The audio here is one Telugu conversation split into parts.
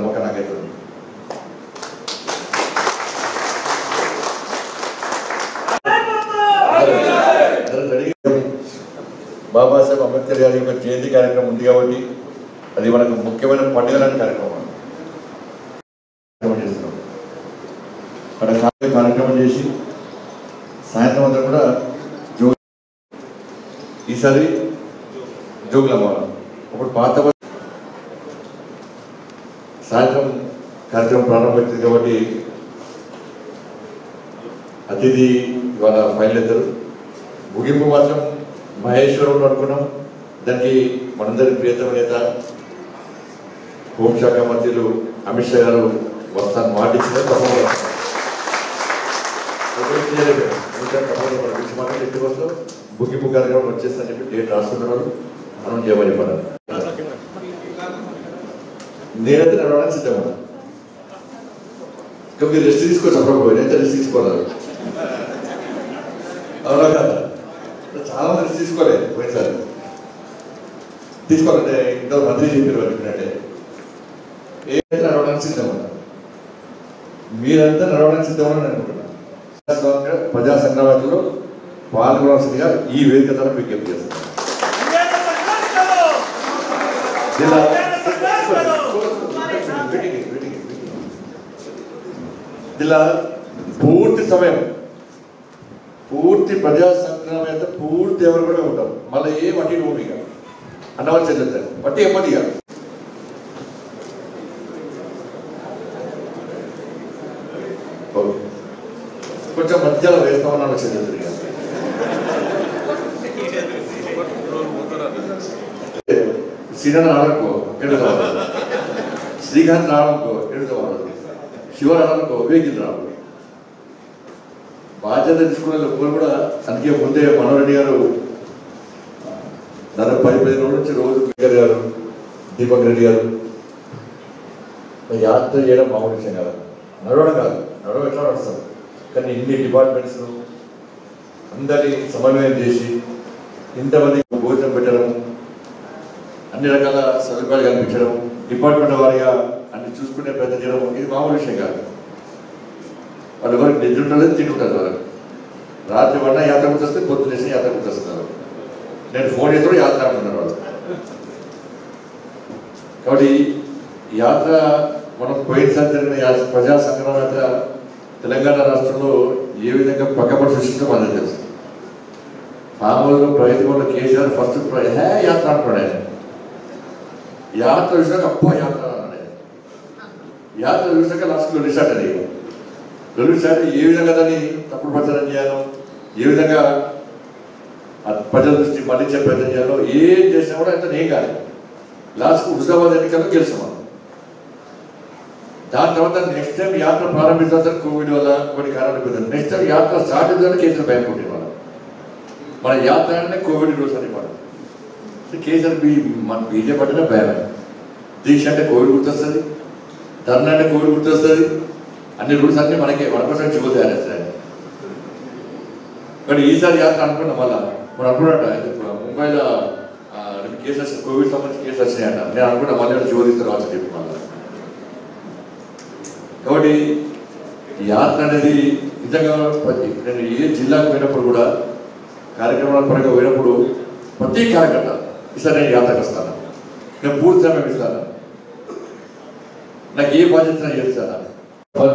నమ్మకం నాకైతే ఉంది అందరూ రెడీగా బాబాసాహెబ్ అంబేద్కర్ గారి యొక్క జయంతి కార్యక్రమం ఉంది కాబట్టి అది మనకు ముఖ్యమైన పండుగ లాంటి కార్యక్రమం కార్యక్రమం చేస్తున్నాం అక్కడ కావ్య కార్యక్రమం చేసి సాయంత్రం అంతా కూడా జోగు ఈసారి జోగులమ్మ ఇప్పుడు పాత బస్ సాయంత్రం కార్యక్రమం ప్రారంభమవుతుంది కాబట్టి అతిథి ఇవాళ ఫైనల్ ఇద్దరు ముగింపు మాత్రం మహేశ్వరం అనుకున్నాం దానికి మనందరి ప్రియతమ నేత హోంశాఖ మంత్రులు అమిత్ షా గారు వస్తాను మాటిచ్చిన తప్పకుండా ఒకటి చేయలేదు. ఇంకా తప్పకుండా మన విషయం మాట్లాడి ఎట్టి వస్తూ ముగింపు కార్యక్రమం వచ్చేస్తా చెప్పి డేట్ రాస్తున్నారు మనం చేయమని పడాలి నేనైతే నడవడానికి సిద్ధమన్నా ఇంకా మీరు రెస్ట్ తీసుకోవచ్చు అప్పుడు నేనైతే రెస్ట్ తీసుకోవాలి అవునా కదా చాలా మంది రెస్ట్ తీసుకోలేదు పోయినసారి తీసుకోవాలంటే ఇంట్లో మంత్రి చెప్పారు చెప్పినట్టే ఏదైతే నడవడానికి సిద్ధమన్నా మీరంతా నడవడానికి సిద్ధమని నేను అనుకుంటున్నాను ప్రజాస్వామ్య ప్రజా సంగ్రామంలో పాల్గొనాల్సిందిగా ఈ వేదిక ద్వారా విజ్ఞప్తి చేస్తాను జిల్లా జిల్లా పూర్తి సమయం పూర్తి ప్రజా సంగ్రామం అయితే పూర్తి ఎవరు కూడా ఉంటాం మళ్ళీ ఏ వడ్డీ భూమి ఇక అన్నవాళ్ళు చెల్లుతారు వడ్డీ ఎప్పటి ఇక ఓకే. కొంచెం మధ్యలో వేస్తామన్నాను చెల్లుతుంది ఇక శ్రీనాథ్ రావడంకో ఎడుతాడు శ్రీకాంత్ రావడంకో ఎడుతాడు శివ రావడంకో వేగిల్ రావడం బాధ్యత తీసుకున్న ఒక్కరు కూడా అందుకే ముందే మనోరెడ్డి గారు దాదాపు పది పది రోజుల నుంచి రోజు స్పీకర్ గారు దీపక్ రెడ్డి గారు యాత్ర చేయడం మామూలు విషయం కాదు నడవడం కాదు నడవడం ఎట్లా నడుస్తాం కానీ ఇన్ని డిపార్ట్మెంట్స్ అందరినీ సమన్వయం చేసి ఇంతమంది భోజనం పెట్టడం అన్ని రకాల సదుపాయాలు కల్పించడం డిపార్ట్మెంట్ వారిగా అన్ని చూసుకునే ప్రయత్నం చేయడం ఇది మామూలు విషయం కాదు వాళ్ళు ఎవరికి నిద్ర ఉండలేదు తింటుంటారు వాళ్ళు రాత్రి పడినా యాత్ర గుర్తొస్తే పొద్దున్న వేసిన యాత్ర గుర్తొస్తున్నారు నేను ఫోన్ చేసిన యాత్ర అంటున్నారు వాళ్ళు కాబట్టి ఈ యాత్ర మనం పోయినసారి జరిగిన యా- ప్రజా సంగ్రామ యాత్ర తెలంగాణ రాష్ట్రంలో ఏ విధంగా పక్కపడి సృష్టించో మనకు తెలుసు మామూలుగా ప్రగతి వల్ల కేసీఆర్ ఫస్ట్ ప్ర- హే యాత్ర అంటున్నాడు ఆయన యాత్ర చూసాక అప్ప యాత్ర అన్నాడు ఆయన. యాత్ర చూసాక లాస్ట్లో రిసార్ట్ అది రిసార్ట్ ఏ విధంగా దాన్ని తప్పుడు ప్రచారం చేయాలో ఏ విధంగా ఆ ప్రజల దృష్టి మళ్ళించే ప్రయత్నం చేయాలో ఏం చేసినా కూడా ఇంత ఏం కాదు లాస్ట్కు హుజాబాద్ ఎన్నికల్లో గెలిచాం దాని తర్వాత నెక్స్ట్ టైం యాత్ర ప్రారంభించాల్సిన కోవిడ్ వల్ల కొన్ని కారణాలు పెద్దారు నెక్స్ట్ టైం యాత్ర స్టార్ట్ అవుతుందని కేసీఆర్ భయం పుట్టిన వాళ్ళు మన యాత్ర అంటే కోవిడ్ రోజు అని మనం కేసీఆర్ బీ మన బీజేపీ అంటేనే భయం దీక్ష అంటే కోవిడ్ గుర్తొస్తుంది ధర్నా అంటే కోవిడ్ గుర్తొస్తుంది అన్ని రూల్స్ అన్ని మనకే మన కోసం చూపు తయారు చేస్తాయి కానీ ఈసారి యాత్ర అనుకున్నాం మళ్ళా మనం అనుకున్నట్ట ముంబైలో ఆ, రెండు కేసు వచ్చి కోవిడ్ సంబంధించి కేసు వచ్చినాయంట నేను అనుకున్నా మళ్ళీ జీవోదిస్తారు కావచ్చు చెప్పి మళ్ళీ కాబట్టి ఈ యాత్ర అనేది నిజంగా ప్రతి నేను ఏ జిల్లాకు పోయినప్పుడు కూడా కార్యక్రమాల పరంగా పోయినప్పుడు ప్రతి కార్యకర్త ఈసారి నేను యాత్రకు వస్తాను నేను పూర్తి సమయం ఇస్తాను నాకు ఏ బాధ్యత నేను చేస్తాను బంద్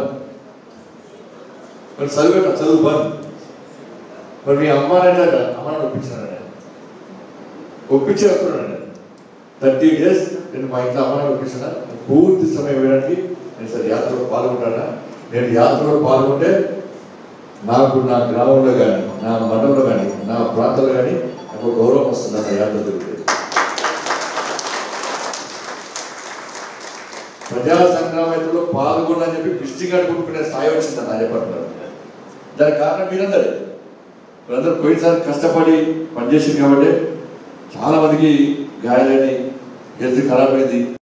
మరి చదువు ఎట్లా? చదువు బంద్ మరి మీ అమ్మ అంటే అమ్మ నాన్న ఒప్పించాను నేను ఒప్పించి వస్తున్నాను నేను థర్టీ డేస్ నేను మా ఇంట్లో అమ్మ నాన్న ఒప్పించిన పూర్తి సమయం వేయడానికి నేను సరే యాత్రలో పాల్గొంటానా నేను యాత్రలో పాల్గొంటే నాకు నా గ్రామంలో కానీ నా మండలంలో కానీ నా ప్రాంతంలో కానీ నాకు గౌరవం వస్తుంది నా యాత్ర తిరిగితే ప్రజా సంగ్రామంలో పాల్గొన్నా చెప్పి విజిటింగ్ కార్డు కొనుక్కునే స్థాయి వచ్చింది నా చెప్పంటున్నారు దానికి కారణం మీరందరే మీరందరూ పోయినసారి కష్టపడి పనిచేసింది కాబట్టి చాలా మందికి గాయాలని హెల్త్ ఖరాబ్ అయింది